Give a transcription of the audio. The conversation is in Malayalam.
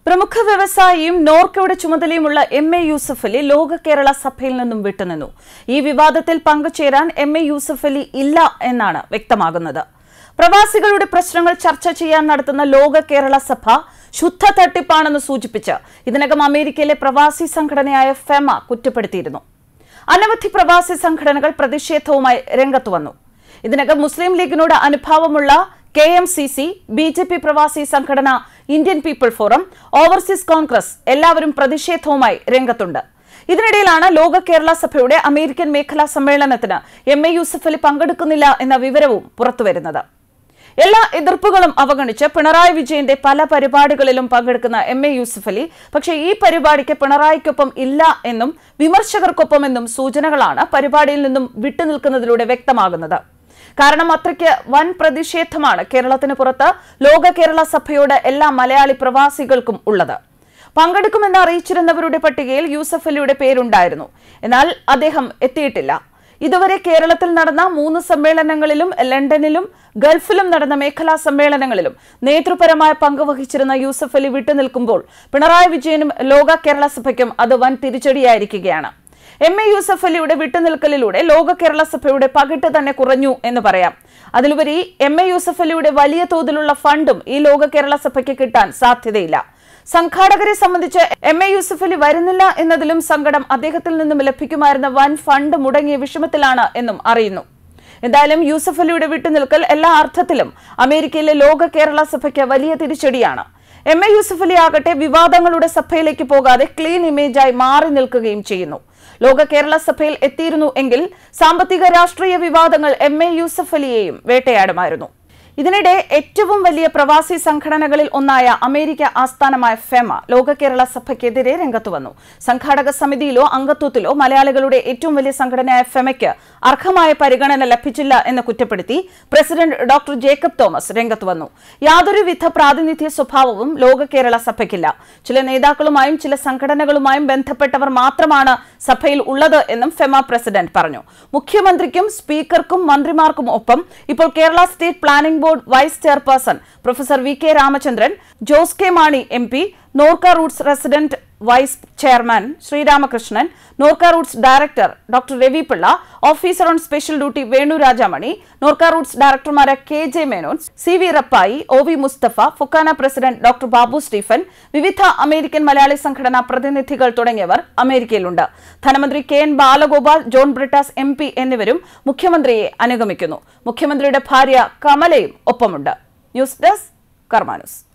പ്രമുഖ വ്യവസായിയും നോർക്കയുടെ ചുമതലയുമുള്ള എം എ യൂസഫ് അലി ലോക കേരള സഭയിൽ നിന്നും വിട്ടുനിന്നു ഈ വിവാദത്തിൽ പങ്കുചേരാൻ എം എ യൂസഫ് അലി ഇല്ല എന്നാണ് വ്യക്തമാകുന്നത് പ്രവാസികളുടെ പ്രശ്നങ്ങൾ ചർച്ച ചെയ്യാൻ നടത്തുന്ന ലോക കേരള സഭ ശുദ്ധ തട്ടിപ്പാണെന്ന് സൂചിപ്പിച്ച് ഇതിനകം അമേരിക്കയിലെ പ്രവാസി സംഘടനയായ ഫെമ കുറ്റപ്പെടുത്തിയിരുന്നു അനവധി പ്രവാസി സംഘടനകൾ പ്രതിഷേധവുമായി രംഗത്തു വന്നു ഇതിനകം മുസ്ലിം ലീഗിനോട് അനുഭാവമുള്ള K M C C B J P പ്രവാസി സംഘടന Indian People Forum Overseas Congress എല്ലാവരും പ്രതിഷേധവുമായി രംഗത്തുണ്ട് ഇതിനിടയിലാണ് ലോക കേരള സഭയുടെ അമേരിക്കൻ മേഖലാ സമ്മേളനത്തിന് എം എ യൂസഫ് അലി പങ്കെടുക്കുന്നില്ല എന്ന വിവരവും പുറത്തുവരുന്നത് എല്ലാ എതിർപ്പുകളും അവഗണിച്ച് പിണറായി വിജയന്റെ പല പരിപാടികളിലും പങ്കെടുക്കുന്ന എം എ യൂസഫ് അലി പക്ഷേ ഈ പരിപാടിക്ക് പിണറായിക്കൊപ്പം ഇല്ല എന്നും വിമർശകർക്കൊപ്പം എന്നും സൂചനകളാണ് പരിപാടിയിൽ നിന്നും വിട്ടുനിൽക്കുന്നതിലൂടെ വ്യക്തമാകുന്നത് കാരണം അത്രയ്ക്ക് വൻ പ്രതിഷേധമാണ് കേരളത്തിന് പുറത്ത് ലോക കേരള സഭയോട് എല്ലാ മലയാളി പ്രവാസികൾക്കും ഉള്ളത് പങ്കെടുക്കുമെന്ന് അറിയിച്ചിരുന്നവരുടെ പട്ടികയിൽ യൂസഫ് അലിയുടെ പേരുണ്ടായിരുന്നു എന്നാൽ അദ്ദേഹം എത്തിയിട്ടില്ല ഇതുവരെ കേരളത്തിൽ നടന്ന മൂന്ന് സമ്മേളനങ്ങളിലും ലണ്ടനിലും ഗൾഫിലും നടന്ന മേഖലാ സമ്മേളനങ്ങളിലും നേതൃപരമായ പങ്ക് വഹിച്ചിരുന്ന യൂസഫ് അലി വിട്ടുനിൽക്കുമ്പോൾ പിണറായി വിജയനും ലോക കേരള സഭയ്ക്കും അത് വൻ തിരിച്ചടിയായിരിക്കുകയാണ് എം എ യൂസഫ് അലിയുടെ വിട്ടുനിൽക്കലിലൂടെ ലോക കേരള സഭയുടെ പകിട്ട് തന്നെ കുറഞ്ഞു എന്ന് പറയാം അതിലുപരി എം എ യൂസഫ് അലിയുടെ വലിയ തോതിലുള്ള ഫണ്ടും ഈ ലോക കേരള സഭയ്ക്ക് കിട്ടാൻ സാധ്യതയില്ല സംഘാടകരെ സംബന്ധിച്ച് എം എ യൂസഫ് അലി വരുന്നില്ല എന്നതിലും സങ്കടം അദ്ദേഹത്തിൽ നിന്നും ലഭിക്കുമായിരുന്ന വൻ ഫണ്ട് മുടങ്ങിയ വിഷമത്തിലാണ് എന്നും അറിയുന്നു എന്തായാലും യൂസഫ് അലിയുടെ വിട്ടുനിൽക്കൽ എല്ലാ അർത്ഥത്തിലും അമേരിക്കയിലെ ലോക കേരള സഭയ്ക്ക് വലിയ തിരിച്ചടിയാണ് എം എ യൂസഫ് അലി ആകട്ടെ വിവാദങ്ങളുടെ സഭയിലേക്ക് പോകാതെ ക്ലീൻ ഇമേജായി മാറി നിൽക്കുകയും ചെയ്യുന്നു ലോക കേരള സഭയിൽ എത്തിയിരുന്നു എങ്കിൽ സാമ്പത്തിക രാഷ്ട്രീയ വിവാദങ്ങൾ എം എ യൂസഫ് അലിയെയും വേട്ടയാടുമായിരുന്നു ഇതിനിടെ ഏറ്റവും വലിയ പ്രവാസി സംഘടനകളിൽ ഒന്നായ അമേരിക്ക ആസ്ഥാനമായ ഫെമ ലോക കേരള സഭയ്ക്കെതിരെ രംഗത്തു വന്നു സംഘാടക സമിതിയിലോ അംഗത്വത്തിലോ മലയാളികളുടെ ഏറ്റവും വലിയ സംഘടനയായ ഫെമയ്ക്ക് അർഹമായ പരിഗണന ലഭിച്ചില്ല എന്ന് കുറ്റപ്പെടുത്തി പ്രസിഡന്റ് ഡോക്ടർ ജേക്കബ് തോമസ് രംഗത്തു വന്നു യാതൊരുവിധ പ്രാതിനിധ്യ സ്വഭാവവും ലോക കേരള സഭയ്ക്കില്ല ചില നേതാക്കളുമായും ചില സംഘടനകളുമായും ബന്ധപ്പെട്ടവർ മാത്രമാണ് സഭയിൽ ഉള്ളത് എന്നും ഫെമ പ്രസിഡന്റ് പറഞ്ഞു മുഖ്യമന്ത്രിക്കും സ്പീക്കർക്കും മന്ത്രിമാർക്കും ഒപ്പം ഇപ്പോൾ Kerala state planning board vice chairperson professor V K Ramachandran Jose K Mani M P Norka roots resident vice chairman Sreeramakrishnan Norka roots director doctor Ravi Pillai officer on special duty Venu Rajamani Norka roots ഡയറക്ടർമാരായ K J Menon C V Rappai O V Musthafa FOKANA president doctor Babu Stephen വിവിധ അമേരിക്കൻ മലയാളി സംഘടനാ പ്രതിനിധികൾ തുടങ്ങിയവർ അമേരിക്കയിലുണ്ട് ധനമന്ത്രി K N Balagopal John Brittas M P എന്നിവരും മുഖ്യമന്ത്രിയെ അനുഗമിക്കുന്നു മുഖ്യമന്ത്രിയുടെ ഭാര്യ കമലയും ഒപ്പമുണ്ട് ന്യൂസ് ഡെസ്ക് കർമാനുസ്